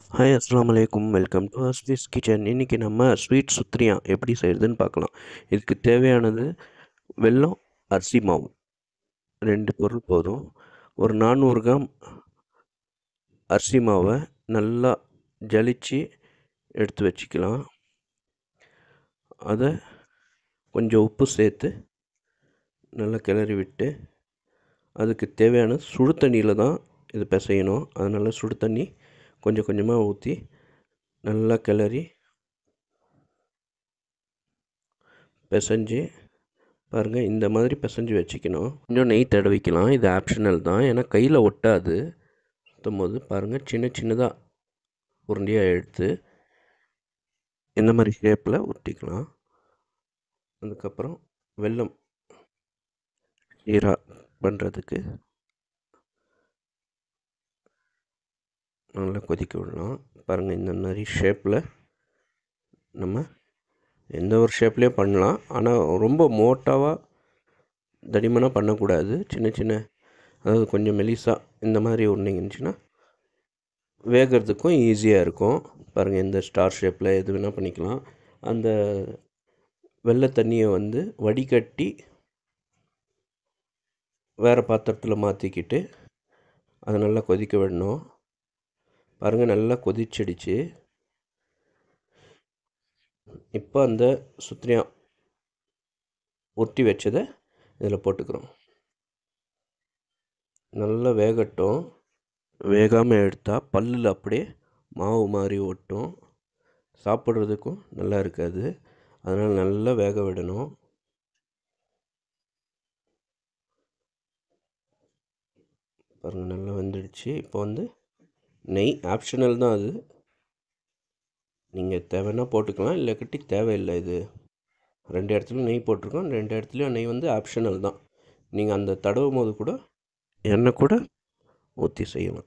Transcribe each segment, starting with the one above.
hi அஸ்ஸலாமு அலைக்கும் welcome to அஸ்விஸ் kitchen இன்றைக்கி நம்ம ஸ்வீட் சுத்ரியா எப்படி செய்கிறதுன்னு பார்க்கலாம் இதுக்கு தேவையானது வெல்லம் அரிசி மாவு ரெண்டு பொருள் போதும் ஒரு நானூறு கிராம் அரிசி மாவை நல்லா ஜலிச்சு எடுத்து வச்சுக்கலாம் அதை கொஞ்சம் உப்பு சேர்த்து நல்லா கிளறி விட்டு அதுக்கு தேவையான சுடு தண்ணியில் தான் இது பிசையணும் அதனால் சுடு தண்ணி கொஞ்சம் கொஞ்சமாக ஊற்றி நல்லா கிளறி பிசைஞ்சு பாருங்கள் இந்த மாதிரி பிசைஞ்சு வச்சுக்கணும் கொஞ்சம் நெய் தடவிக்கலாம் இது ஆப்ஷனல் தான் ஏன்னா கையில் ஒட்டாது சுற்றும் போது பாருங்கள் சின்ன சின்னதாக உருண்டையாக எடுத்து இந்த மாதிரி ஷேப்பில் ஒட்டிக்கலாம் அதுக்கப்புறம் வெல்லம் ஈரா பண்ணுறதுக்கு நல்லா கொதிக்க விடலாம் பாருங்கள் இந்த மாதிரி ஷேப்பில் நம்ம எந்த ஒரு ஷேப்லேயும் பண்ணலாம் ஆனால் ரொம்ப மோட்டாவாக தடிமனாக பண்ணக்கூடாது சின்ன சின்ன அதாவது கொஞ்சம் மெலிசாக இந்த மாதிரி ஒன்றிங்கச்சுன்னா வேகிறதுக்கும் ஈஸியாக இருக்கும் பாருங்கள் இந்த ஸ்டார் ஷேப்பில் எது வேணால் பண்ணிக்கலாம் அந்த வெள்ளை தண்ணியை வந்து வடிகட்டி வேறு பாத்திரத்தில் மாற்றிக்கிட்டு அதை நல்லா கொதிக்க விடணும் பாருங்கள் நல்லா கொதிச்சிடுச்சு இப்போ அந்த சுத்ரியா ஒட்டி வச்சதை இதில் போட்டுக்கிறோம் நல்லா வேகட்டும் வேகாமல் எடுத்தால் பல்லில் அப்படியே மாவு மாதிரி ஒட்டும் சாப்பிட்றதுக்கும் நல்லா இருக்காது அதனால் நல்லா வேக விடணும் பாருங்கள் நல்லா வந்துடுச்சு இப்போ வந்து நெய் ஆப்ஷனல் தான் அது நீங்கள் தேவைன்னா போட்டுக்கலாம் இல்லைக்கட்டி தேவையில்லை இது ரெண்டு இடத்துலையும் நெய் போட்டிருக்கோம் ரெண்டு இடத்துலையும் நெய் வந்து ஆப்ஷனல் தான் நீங்கள் அந்த தடவும் போது கூட எண்ணெய் கூட ஊற்றி செய்யலாம்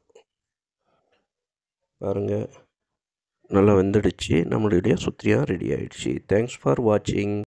பாருங்கள் நல்லா வெந்துடுச்சு நம்மளுடைய சுத்தியாக ரெடி ஆகிடுச்சு தேங்க்ஸ் ஃபார் வாட்சிங்